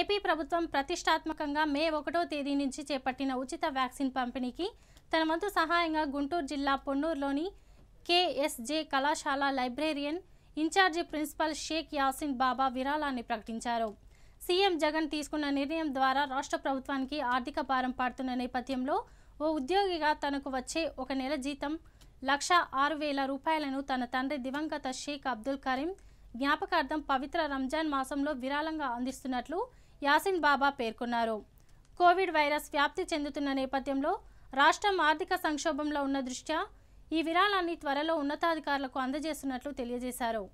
AP ప్రభుత్వం ప్రతిష్టాత్మకంగా మే ఒకటో తేదీ నుంచి చేపట్టిన ఉచిత వ్యాక్సిన్ పంపిణీకి తన వంతు సహాయంగా గుంటూరు జిల్లా పొన్నూరులోని కేఎస్జే కళాశాల librarian incharge principal Shaik Yasin Baba విరాళాన్ని ప్రకటించారు సీఎం జగన్ తీసుకున్న నిర్ణయం ద్వారా రాష్ట్ర ప్రభుత్వానికి ఆర్థిక భారం పడుతున్న నేపథ్యంలో ఓ ఉద్యోగిగా తనకు వచ్చే ఒక నెల జీతం లక్ష ఆరు వేల రూపాయలను తన తండ్రి దివంగత షేక్ అబ్దుల్ కరీం జ్ఞాపకార్థం పవిత్ర రంజాన్ మాసంలో విరాళంగా అందిస్తున్నట్లు యాసిన్ బాబా పేర్కొన్నారు కోవిడ్ వైరస్ వ్యాప్తి చెందుతున్న నేపథ్యంలో రాష్ట్రం ఆర్థిక సంక్షోభంలో ఉన్న దృష్ట్యా ఈ విరాళాన్ని త్వరలో ఉన్నతాధికారులకు అందజేస్తున్నట్లు తెలియజేశారు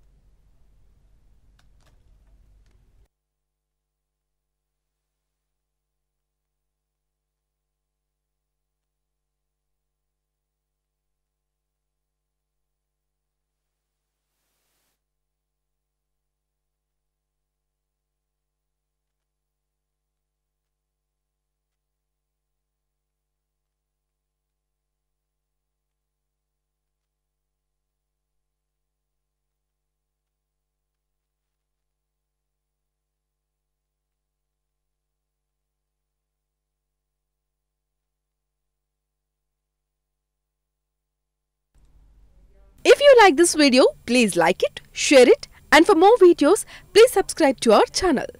If you like this video, please like it, share it, and for more videos, please subscribe to our channel.